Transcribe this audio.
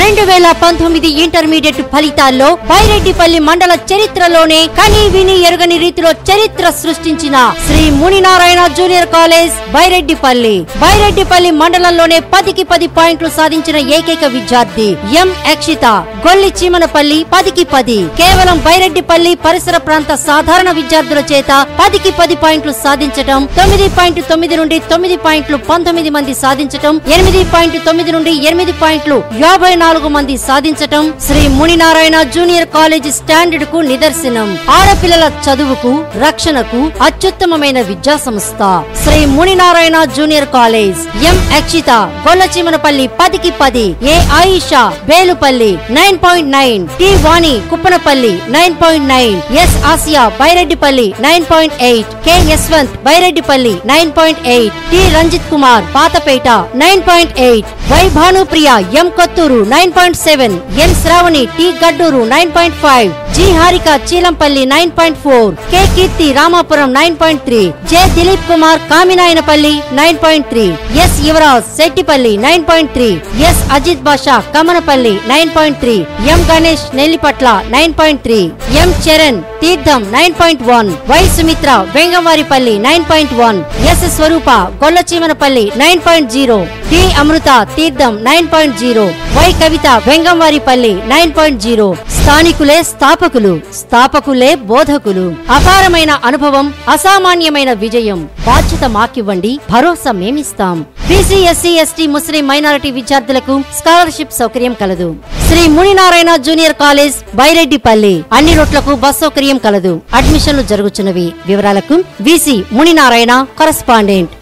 రెండు వేల పంతొమ్మిది ఇంటర్మీడియట్ ఫలితాల్లో బైరెడ్డిపల్లి మండల చరిత్రలోనే కని విని ఎరుగని రీతిలో చరిత్ర సృష్టించిన శ్రీ మునినారాయణ జూనియర్ కాలేజ్ బైరెడ్డిపల్లి బైరెడ్డిపల్లి మండలంలోనే పదికి పది పాయింట్లు సాధించిన ఏకైక విద్యార్థి ఎం అక్షిత గొల్లి చీమనపల్లి పదికి పది కేవలం బైరెడ్డిపల్లి పరిసర ప్రాంత సాధారణ విద్యార్థుల చేత పదికి పది పాయింట్లు సాధించటం తొమ్మిది పాయింట్ తొమ్మిది నుండి తొమ్మిది పాయింట్లు పంతొమ్మిది మంది సాధించటం ఎనిమిది పాయింట్ తొమ్మిది నుండి ఎనిమిది పాయింట్లు యాభై నాలుగు మంది సాధించటం Shri Muninarayana junior college standard కు నిదర్శనం ఆడపిల్లల చదువుకు రక్షణకు అత్యుత్తమమైన విద్యా సంస్థ Shri Muninarayana junior college M Akshitha Gollachimanapalli పదికి పది A Ayesha Belupalli nine point nine T Vani Kuppanapalli nine point nine S Asiya Byreddipalli nine point eight K Yashwanth Byreddipalli nine point eight T Ranjith Kumar Pathapeta nine point eight Y Bhanupriya M Kothuru nine point seven N Sravani T Gadduru nine point five G Harika Cheelampalli nine point four K Keerthi Ramapuram nine point three J Dileep Kumar Kaminayanapalli nine point three S Yuvaraj Settipalli nine point three S Ajith Basha Kamanapalli nine point three M Ganesh Nellipatla nine point three M Charan Theertham nine point one Y Sumitra Vengavaripalli nine point one S Swaroopa Gollachimanapalli nine point zero T Amrutha Theertham nine point zero Y Kavitha Vengamvaripalli nine point zero స్థానికులే స్థాపకులు స్థాపకులే బోధకులు అపారమైన అనుభవం అసామాన్యమైన విజయం బాధ్యత మాకివ్వండి భరోసా మేమిస్తాం బీసీ ఎస్సీ ఎస్టీ ముస్లిం మైనారిటీ విద్యార్థులకు స్కాలర్షిప్ సౌకర్యం కలదు శ్రీ మునినారాయణ జూనియర్ కాలేజ్ బైరెడ్డిపల్లి అన్ని రోడ్లకు బస్ సౌకర్యం కలదు అడ్మిషన్లు జరుగుతున్నవి వివరాలకు బీసీ మునినారాయణ కరస్పాండెంట్